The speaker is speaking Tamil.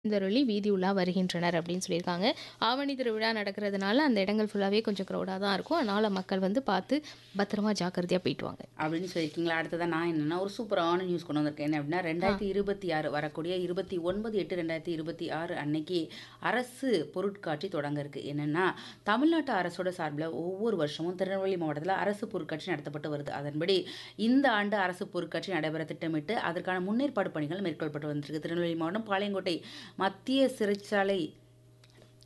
எழுந்தருளி வீதி உலா வருகின்றனர் அப்படின்னு சொல்லியிருக்காங்க. ஆவணி திருவிழா நடக்கிறதுனால அந்த இடங்கள் ஃபுல்லாவே கொஞ்சம் க்ரௌடா தான் இருக்கும். அதனால மக்கள் வந்து பார்த்து பத்திரமா ஜாக்கிரதையா போயிட்டு வாங்க. அப்படின்னு சொல்லியிருக்கீங்களா? அடுத்ததா நான் என்னன்னா, ஒரு சூப்பரான நியூஸ் கொண்டு வந்திருக்கேன். என்ன அப்படின்னா, ஆ. 2026 வரக்கூடிய 29/8/2026 அன்னைக்கு அரசு பொருட்காட்சி தொடங்க இருக்கு. என்னன்னா, தமிழ்நாட்டு அரசோட சார்பில ஒவ்வொரு வருஷமும் திருநெல்வேலி மாவட்டத்தில அரசு பொருட்காட்சி நடத்தப்பட்டு வருது. அதன்படி இந்த ஆண்டு அரசு பொருட்காட்சி நடைபெற திட்டமிட்டு அதற்கான முன்னேற்பாடு பணிகள் மேற்கொள்ளப்பட்டு வந்திருக்கு. திருநெல்வேலி மாவட்டம் பாளையங்கோட்டை மத்திய சிறைச்சாலை